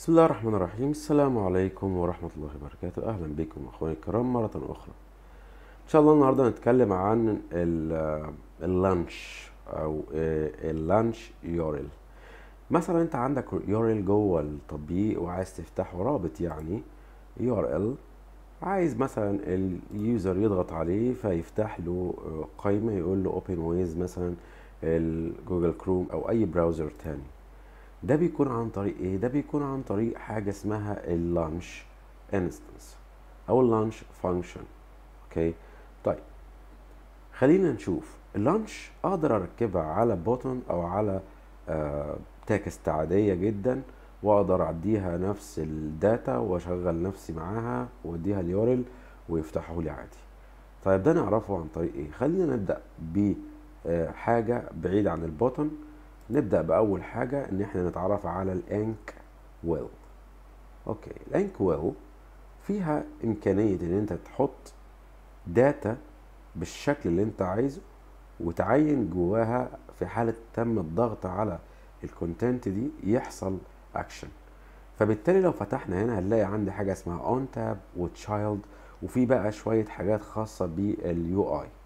بسم الله الرحمن الرحيم السلام عليكم ورحمة الله وبركاته أهلا بكم أخواني الكرام مرة أخرى إن شاء الله النهاردة هنتكلم عن ال- اللانش أو اللانش يورل مثلا أنت عندك يورل جوه التطبيق وعايز تفتحه رابط يعني يو ال عايز مثلا اليوزر يضغط عليه فيفتح له قائمة يقول له open with مثلا الجوجل كروم أو أي براوزر تاني ده بيكون عن طريق ايه ده بيكون عن طريق حاجه اسمها اللانش انستنس او اللانش فانكشن اوكي طيب خلينا نشوف اللانش اقدر اركبها على بوتن او على آه تكست عاديه جدا واقدر اديها نفس الداتا واشغل نفسي معاها واديها اليورل ويفتحه لي عادي طيب ده نعرفه عن طريق ايه خلينا نبدا بحاجه بعيد عن البوتن نبدأ بأول حاجة إن إحنا نتعرف على الانك ويل أوكي الانك ويل فيها إمكانية إن أنت تحط داتا بالشكل اللي أنت عايزه وتعين جواها في حالة تم الضغط على الكونتنت دي يحصل أكشن فبالتالي لو فتحنا هنا هنلاقي عندي حاجة اسمها اون تاب وتشايلد وفي بقى شوية حاجات خاصة باليو اي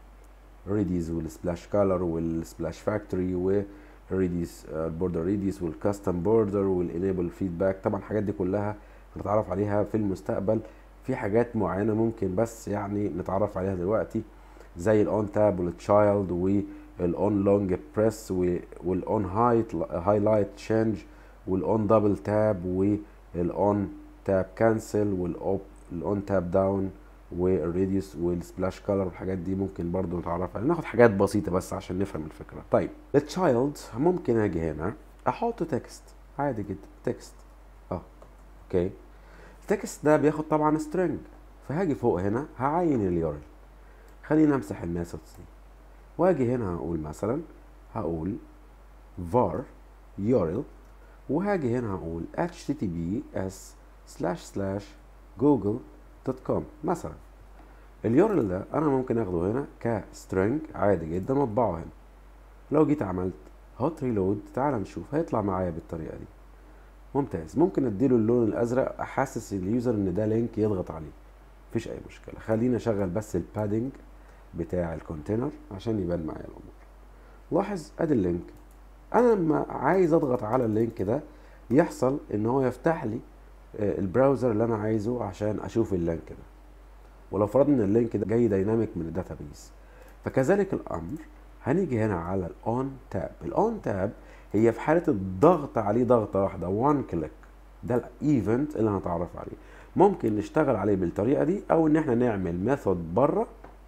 ريديز والسبلاش كالر والسبلاش فاكتوري و ريديس البوردر ريديس والكاستم بوردر والانيبل فيدباك طبعا الحاجات دي كلها هنتعرف عليها في المستقبل في حاجات معينه ممكن بس يعني نتعرف عليها دلوقتي زي الاون تاب والتشايلد والاون لونج بريس والاون هايت هايلايت تشينج والاون دبل تاب والاون تاب كانسل والاون تاب داون والريديوس والسبلاش كولر والحاجات دي ممكن برضو نتعرف عليها ناخد حاجات بسيطه بس عشان نفهم الفكره طيب التشايلد ممكن اجي هنا احط تكست عادي جدا تكست اه اوكي التكست ده بياخد طبعا سترينج فهاجي فوق هنا هعين اليورل خلينا امسح الميثودز دي واجي هنا هقول مثلا هقول var url وهاجي هنا هقول https slash slash google دوت كوم مثلا اليورل ده انا ممكن اخده هنا كسترنج عادي جدا واطبعه هنا لو جيت عملت هوت ريلود تعال نشوف هيطلع معايا بالطريقه دي ممتاز ممكن اديله اللون الازرق احسس اليوزر ان ده لينك يضغط عليه مفيش اي مشكله خلينا اشغل بس البادنج بتاع الكونتينر عشان يبان معايا الامور لاحظ ادي اللينك انا لما عايز اضغط على اللينك ده يحصل ان هو يفتح لي البراوزر اللي انا عايزه عشان اشوف اللينك ده ولو فرضنا ان اللينك ده جاي دايناميك من الداتابيس فكذلك الامر هنيجي هنا على الاون تاب الاون تاب هي في حاله الضغط عليه ضغطه واحده وان كليك ده الايفنت اللي هنتعرف عليه ممكن نشتغل عليه بالطريقه دي او ان احنا نعمل ميثود بره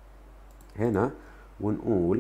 هنا ونقول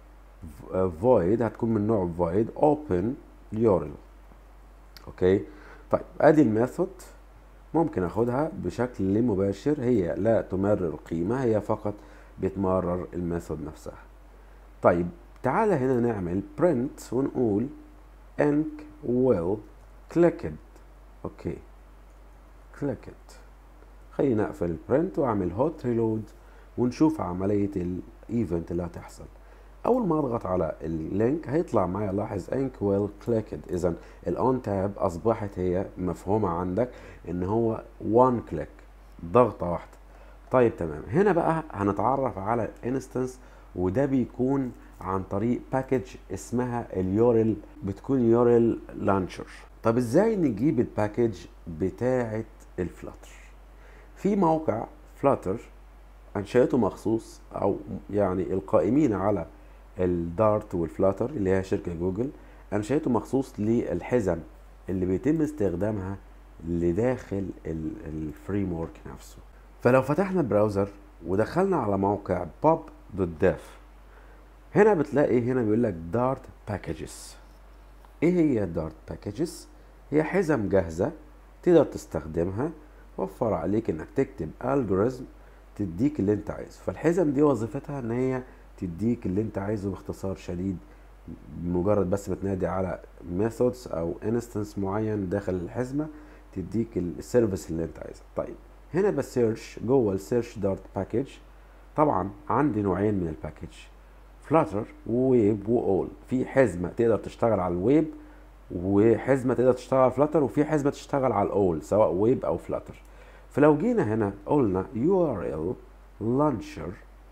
void هتكون من نوع void open url اوكي طيب ادي الميثود ممكن اخدها بشكل مباشر هي لا تمرر قيمة هي فقط بتمرر الميثود نفسها طيب تعالى هنا نعمل print ونقول انك will clicked اوكي clicked خلينا اقفل البرنت واعمل هوت ريلود ونشوف عملية الايفنت اللي هتحصل اول ما اضغط على اللينك هيطلع معايا لاحظ انك ويل كليكد اذا الاون تاب اصبحت هي مفهومه عندك ان هو وان كليك ضغطه واحده طيب تمام هنا بقى هنتعرف على الانستنس وده بيكون عن طريق باكج اسمها اليورل بتكون يورل لانشر طب ازاي نجيب الباكج بتاعه الفلاتر في موقع فلاتر انشأته مخصوص او يعني القائمين على الدارت والفلاتر اللي هي شركه جوجل انشأته مخصوص للحزم اللي بيتم استخدامها لداخل الفريم ورك نفسه فلو فتحنا براوزر ودخلنا على موقع pub.dev هنا بتلاقي هنا بيقول لك دارت باكجز ايه هي دارت باكجز هي حزم جاهزه تقدر تستخدمها وفر عليك انك تكتب الجوريزم تديك اللي انت عايزه فالحزم دي وظيفتها ان هي تديك اللي انت عايزه باختصار شديد مجرد بس بتنادي على ميثودز او انستنس معين داخل الحزمه تديك السيرفيس اللي انت عايزها طيب هنا بسيرش جوه السيرش دارت باكج طبعا عندي نوعين من الباكج فلاتر وويب واول في حزمه تقدر تشتغل على الويب وحزمه تقدر تشتغل على فلاتر وفي حزمه تشتغل على الاول سواء ويب او فلاتر فلو جينا هنا قلنا URL launcher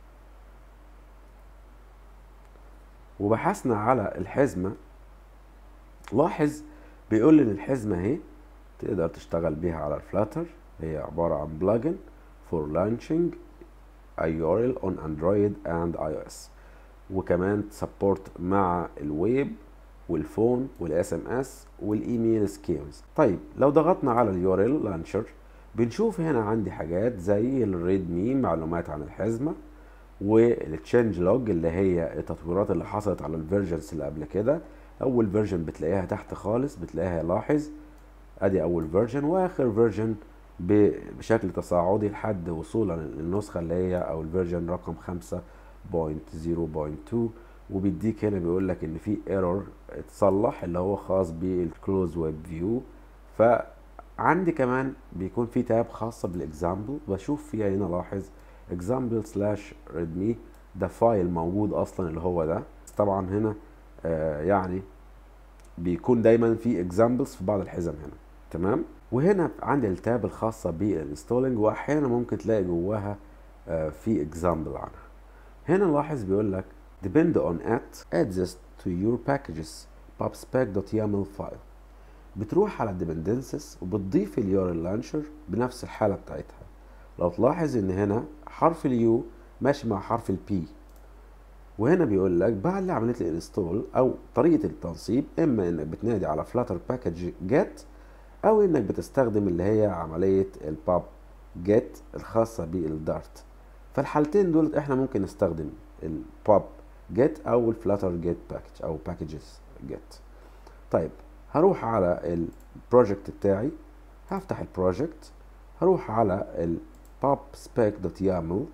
وبحثنا على الحزمه لاحظ بيقول لي ان الحزمه اهي تقدر تشتغل بيها على الفلاتر هي عباره عن بلجن for launching a URL on Android and iOS وكمان سبورت مع الويب والفون والاس ام اس والايميل سكيمز طيب لو ضغطنا على اليو ار ال لانشر بنشوف هنا عندي حاجات زي الريد مي معلومات عن الحزمه والتشينج لوج اللي هي التطويرات اللي حصلت على الفيرجنز اللي قبل كده اول فيرجن بتلاقيها تحت خالص بتلاقيها لاحظ ادي اول فيرجن واخر فيرجن بشكل تصاعدي لحد وصولا للنسخه اللي هي او الفيرجن رقم 5.0.2 وبيديك هنا بيقول لك ان في ايرور اتصلح اللي هو خاص بالكلوز ويب فيو فعندي كمان بيكون في تاب خاصه بالاكزامبل بشوف فيها هنا لاحظ example سلاش readme ده فايل موجود اصلا اللي هو ده طبعا هنا آه يعني بيكون دايما في examples في بعض الحزم هنا تمام وهنا عندي التاب الخاصه بالانستولينج واحيانا ممكن تلاقي جواها آه في example عنها هنا لاحظ بيقول لك depend on at adjust to your packages pubspec.yaml file بتروح على dependencies وبتضيف اليور لانشر بنفس الحالة بتاعتها لو تلاحظ ان هنا حرف اليو ماشي مع حرف البي وهنا بيقول لك بعد عملية الانستول او طريقة التنصيب اما انك بتنادي على فلاتر باكج جيت او انك بتستخدم اللي هي عملية الباب جيت الخاصة بالدارت فالحالتين دول احنا ممكن نستخدم الباب جيت او الفلاتر جيت باكج او باكجز جيت طيب هروح على البروجكت بتاعي هفتح البروجكت هروح على الباب سبيك دوت يامل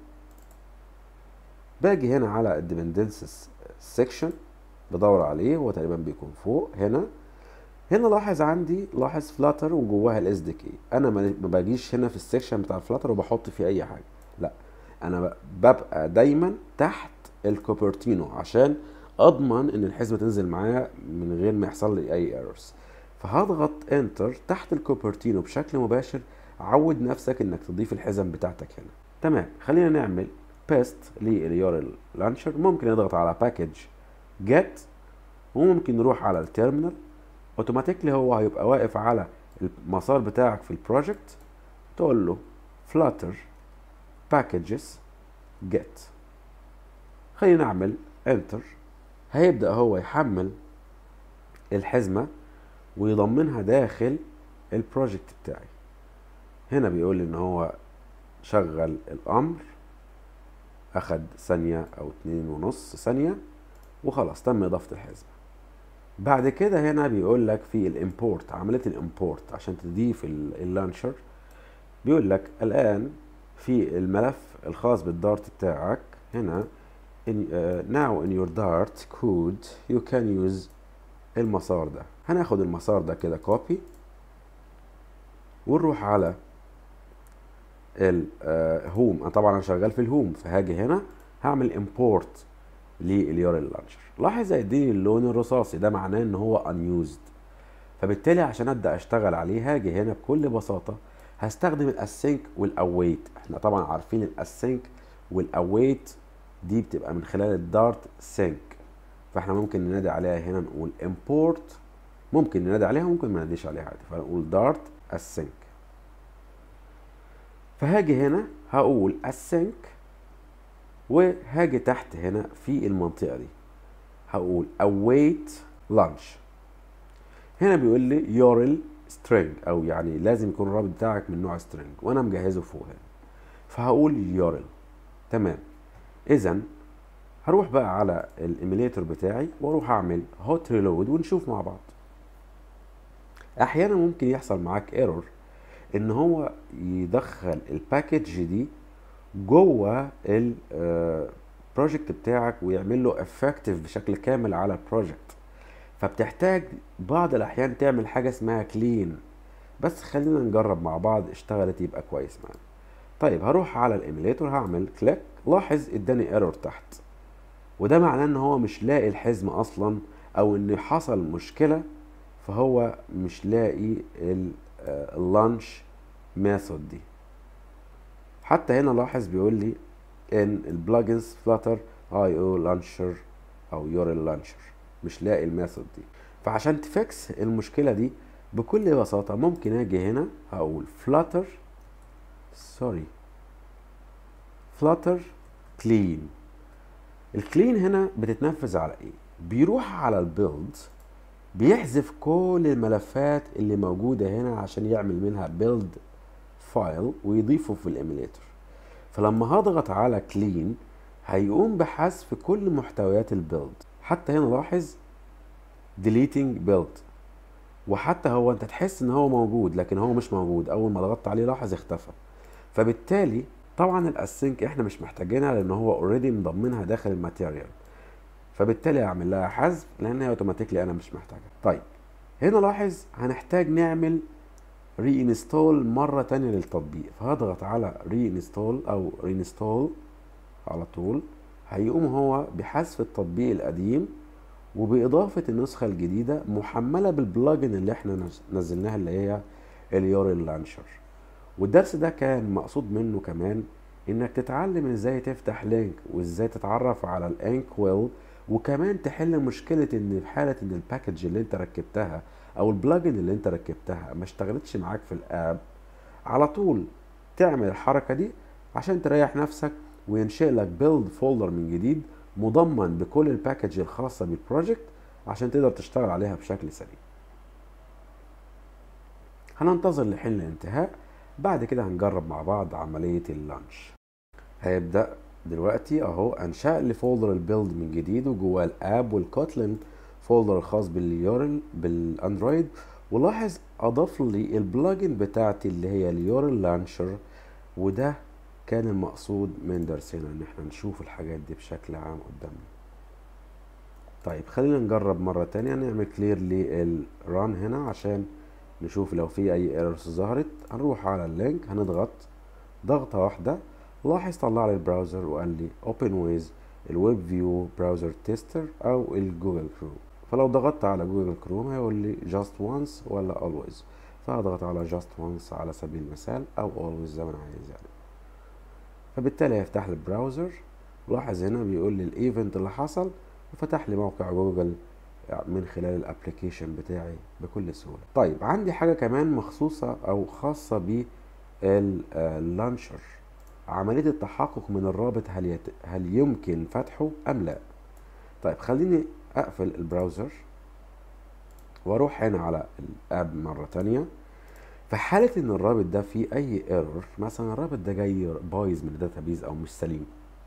باجي هنا على الديبندنسز سيكشن بدور عليه هو تقريبا بيكون فوق هنا هنا لاحظ عندي لاحظ فلاتر وجواها الاس دي كي انا ما باجيش هنا في السيكشن بتاع الفلاتر وبحط فيه اي حاجه لا انا ببقى دايما تحت الكوبرتينو عشان اضمن ان الحزمه تنزل معايا من غير ما يحصل لي اي ايرورز فهضغط انتر تحت الكوبرتينو بشكل مباشر عود نفسك انك تضيف الحزم بتاعتك هنا تمام خلينا نعمل بيست لليورل لانشر ممكن نضغط على باكج جيت وممكن نروح على التيرمينال اوتوماتيكلي هو هيبقى واقف على المسار بتاعك في البروجكت تقول له flutter packages get خلينا نعمل انتر هيبدأ هو يحمل الحزمة ويضمنها داخل البروجكت بتاعي هنا بيقول لي ان هو شغل الامر اخد ثانية او اتنين ونص ثانية وخلاص تم اضافة الحزمة بعد كده هنا بيقول لك في الامبورت عملية الامبورت عشان تضيف اللانشر بيقول لك الان في الملف الخاص بالدارت بتاعك هنا in, uh, now in your dart code you can use المسار ده هناخد المسار ده كده كوبي ونروح على الهوم uh, طبعا انا شغال في الهوم فهاجي هنا هعمل امبورت لليورل لانشر لاحظ هيديني اللون الرصاصي ده معناه ان هو unused فبالتالي عشان ابدا اشتغل عليه هاجي هنا بكل بساطه هستخدم الاسync والاويت احنا طبعا عارفين الاسync والاويت دي بتبقى من خلال الدارت سينك فاحنا ممكن ننادي عليها هنا نقول import ممكن ننادي عليها ممكن ما نناديش عليها عادي فنقول دارت async فهاجي هنا هقول async وهاجي تحت هنا في المنطقة دي هقول await launch هنا بيقول لي يورل string او يعني لازم يكون الرابط بتاعك من نوع string وانا مجهزه فوق هنا فهقول يورل تمام اذا هروح بقى على الايميليتور بتاعي واروح اعمل هوت ريلود ونشوف مع بعض احيانا ممكن يحصل معاك ايرور ان هو يدخل الباكج دي جوه البروجكت بتاعك ويعمل له افكتيف بشكل كامل على البروجكت فبتحتاج بعض الاحيان تعمل حاجه اسمها كلين بس خلينا نجرب مع بعض اشتغلت يبقى كويس معانا طيب هروح على الايميليتور هعمل كليك لاحظ اداني ايرور تحت وده معناه ان هو مش لاقي الحزمه اصلا او ان حصل مشكله فهو مش لاقي اللانش ميثود دي حتى هنا لاحظ بيقول لي ان البلجنز فلاتر اي او لانشر او يورل لانشر مش لاقي الميثود دي فعشان تفكس المشكله دي بكل بساطه ممكن اجي هنا هقول فلاتر سوري فلاتر كلين الكلين هنا بتتنفذ على ايه بيروح على البيلد بيحذف كل الملفات اللي موجوده هنا عشان يعمل منها بيلد فايل ويضيفه في الايميليتور فلما هضغط على كلين هيقوم بحذف كل محتويات البيلد حتى هنا لاحظ deleting build وحتى هو انت تحس ان هو موجود لكن هو مش موجود اول ما ضغطت عليه لاحظ اختفى فبالتالي طبعا الاسync احنا مش محتاجينها لان هو اوريدي مضمنها داخل الماتيريال فبالتالي هعمل لها حذف لان هي اوتوماتيكلي انا مش محتاجها طيب هنا لاحظ هنحتاج نعمل ري انستول مره تانية للتطبيق فهضغط على ري انستول او رينستول على طول هيقوم هو بحذف التطبيق القديم وبإضافة النسخة الجديدة محملة بالبلجن اللي احنا نزلناها اللي هي اليورل لانشر والدرس ده كان مقصود منه كمان انك تتعلم ازاي تفتح لينك وازاي تتعرف على الانك ويل وكمان تحل مشكلة ان في حالة ان الباكج اللي انت ركبتها او البلجن اللي انت ركبتها ما اشتغلتش معاك في الاب على طول تعمل الحركة دي عشان تريح نفسك وينشئ لك بيلد فولدر من جديد مضمن بكل الباكج الخاصة بالبروجكت عشان تقدر تشتغل عليها بشكل سريع هننتظر لحين الانتهاء بعد كده هنجرب مع بعض عملية اللانش هيبدأ دلوقتي اهو انشأ لي فولدر البيلد من جديد وجواه الاب والكوتلين فولدر الخاص باليورل بالاندرويد ولاحظ اضاف لي البلجن بتاعتي اللي هي اليورل لانشر وده كان المقصود من درسنا ان احنا نشوف الحاجات دي بشكل عام قدامنا طيب خلينا نجرب مرة تانية نعمل كلير للران هنا عشان نشوف لو في اي ايرورز ظهرت هنروح على اللينك هنضغط ضغطة واحدة لاحظ طلع لي البراوزر وقال لي open with الويب فيو براوزر تيستر او الجوجل كروم فلو ضغطت على جوجل كروم هيقول لي just once ولا always فهضغط على just once على سبيل المثال او always زي ما انا عايز يعني فبالتالي هيفتح لي البراوزر لاحظ هنا بيقول لي الايفنت اللي حصل وفتح لي موقع جوجل من خلال الابلكيشن بتاعي بكل سهوله طيب عندي حاجه كمان مخصوصه او خاصه باللانشر عمليه التحقق من الرابط هل يت... هل يمكن فتحه ام لا طيب خليني اقفل البراوزر واروح هنا على الاب مره تانية في حالة ان الرابط ده فيه اي ايرور مثلا الرابط ده جاي بايظ من الداتابيز او مش سليم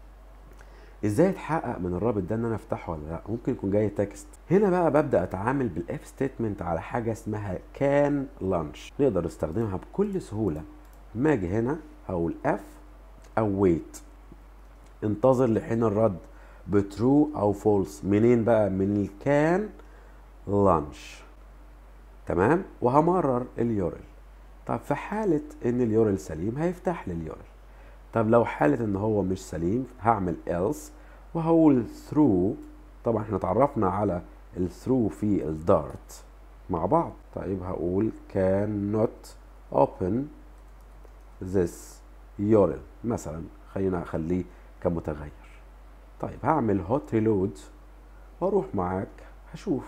ازاي اتحقق من الرابط ده ان انا افتحه ولا لا ممكن يكون جاي تكست هنا بقى ببدا اتعامل بالاف ستيتمنت على حاجه اسمها كان لانش نقدر نستخدمها بكل سهوله ما اجي هنا هقول اف او ويت انتظر لحين الرد بترو او فولس منين بقى من الكان لانش تمام وهمرر اليورل طب في حالة ان اليورل سليم هيفتح لي اليورل طب لو حالة ان هو مش سليم هعمل else وهقول through طبعا احنا اتعرفنا على الثرو في الدارت مع بعض طيب هقول cannot open this URL مثلا خلينا اخليه كمتغير طيب هعمل hot reload واروح معاك هشوف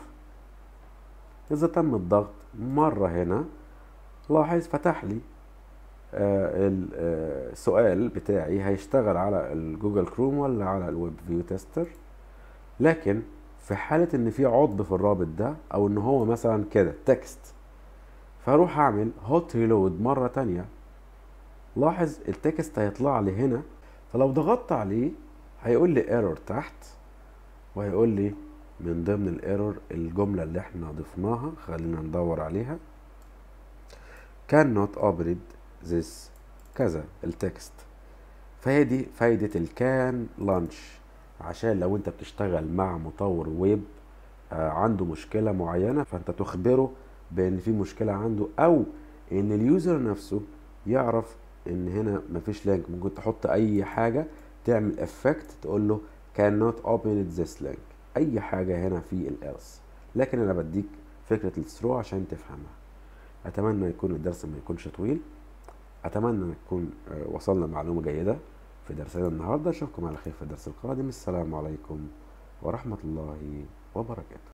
اذا تم الضغط مرة هنا لاحظ فتح لي آه السؤال بتاعي هيشتغل على الجوجل كروم ولا على الويب فيو تيستر لكن في حالة ان في عطب في الرابط ده او ان هو مثلا كده تكست فاروح اعمل هوت ريلود مرة تانية لاحظ التكست هيطلع لي هنا فلو ضغطت عليه هيقول لي ايرور تحت وهيقول لي من ضمن الايرور الجملة اللي احنا ضفناها خلينا ندور عليها cannot operate this كذا التكست فهي دي فايدة الكان لانش عشان لو انت بتشتغل مع مطور ويب آه عنده مشكلة معينة فانت تخبره بان في مشكلة عنده او ان اليوزر نفسه يعرف ان هنا مفيش لينك ممكن تحط اي حاجة تعمل افكت تقول له cannot open this link اي حاجة هنا في الelse لكن انا بديك فكرة الثرو عشان تفهمها أتمنى يكون الدرس ما يكونش طويل أتمنى نكون آه، وصلنا معلومة جيدة في درسنا النهاردة أشوفكم على خير في الدرس القادم السلام عليكم ورحمة الله وبركاته